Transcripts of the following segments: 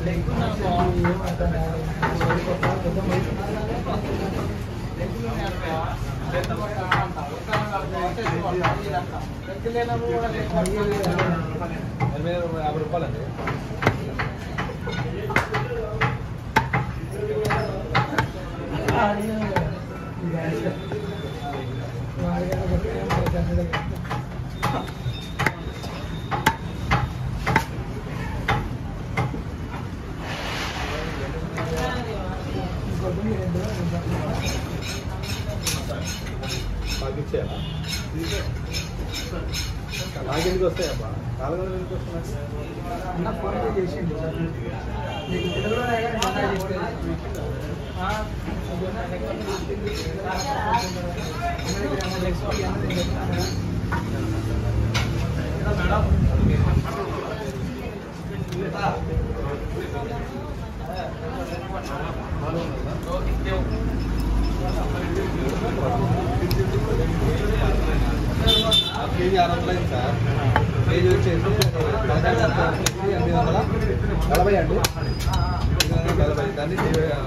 యాభై రూపాయలండి పంపించేయాలా నాకెందుకు వస్తాయబ్బా నాలుగు వందలు ఎందుకు వస్తున్నాయి అన్న ఫోన్ పే చేసిండు సార్ నీకు తెలుగులో ఆ కేజీ ఆరు వందలు అయింది సార్ కేజీ వచ్చేసి పదకొండు వందల ఎనిమిది వందల నలభై అండి ఎనిమిది వందల నలభై దాన్ని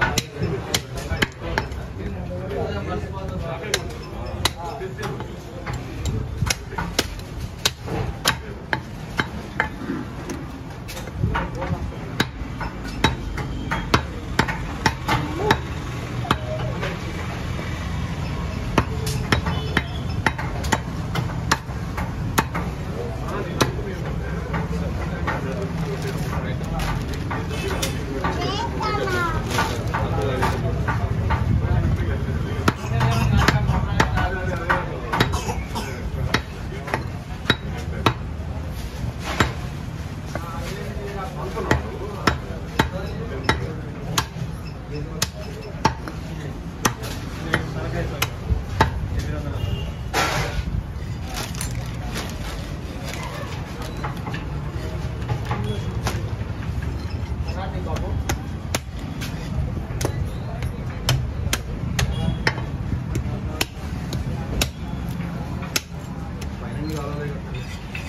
ఫైనల్ కావాలి కదా.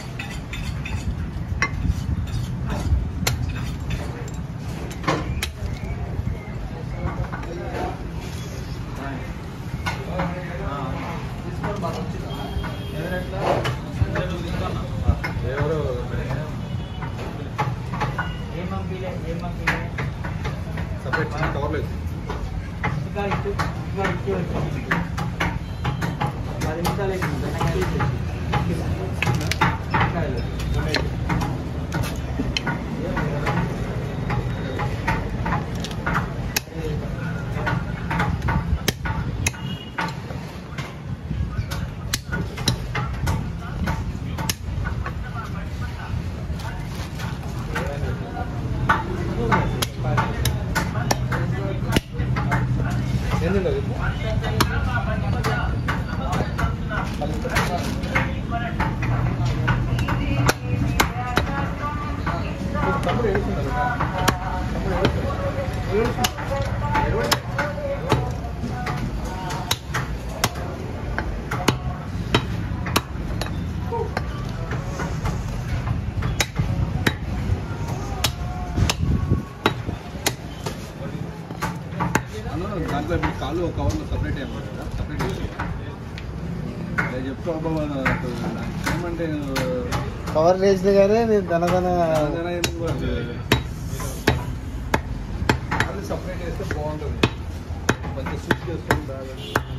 ఎవరు సపరేట్ చిన్న కవర్లో వేసి పది నిమిషాలు ఏంటండి అది తమ్ముడు ఏడుస్తున్నారు తమ్ముడు ఏడుస్తున్నారు అన్న దాంట్లో ఇప్పుడు కాళ్ళు ఒక కవర్లో సపరేట్ అయ్యాము కదా సపరేట్ చేసి ఇలా చెప్తా బాబా ఏమంటే కవర్ వేసిన కానీ నేను ధనధన కాళ్ళు సపరేట్ చేస్తే బాగుంటుంది కొంచెం సూట్ చేసుకొని బాగా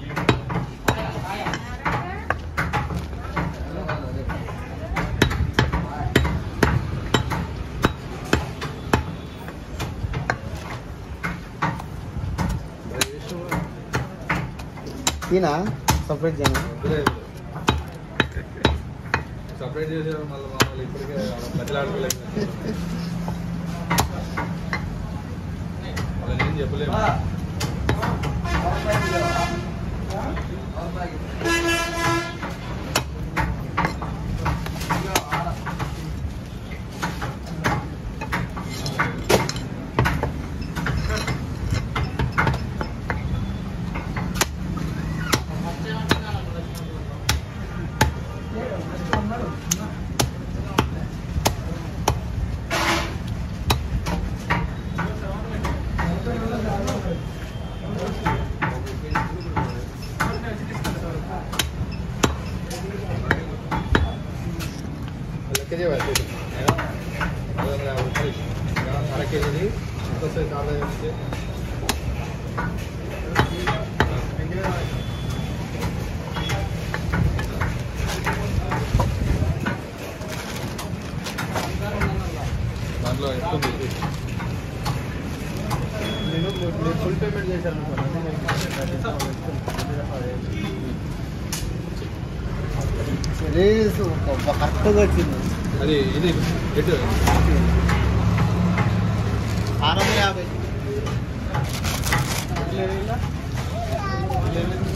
ఈయన సపరేట్ చేయను సపరేట్ చేసారు మళ్ళీ మమ్మల్ని ఇప్పటికే బతిలాడుకోలేదు వాళ్ళని ఏం చెప్పలేము కేజీ పడుతుంది ఐదు వందల యాభై రూపాయలు అర కేజీది ఎంత వస్తుంది ఆదాయం వచ్చి దాంట్లో ఎంత ఉంది నేను మీరు ఫుల్ పేమెంట్ చేశాను రేసు కరెక్ట్గా వచ్చింది అది ఇది ఎటు ఆరు వందల యాభై లేదు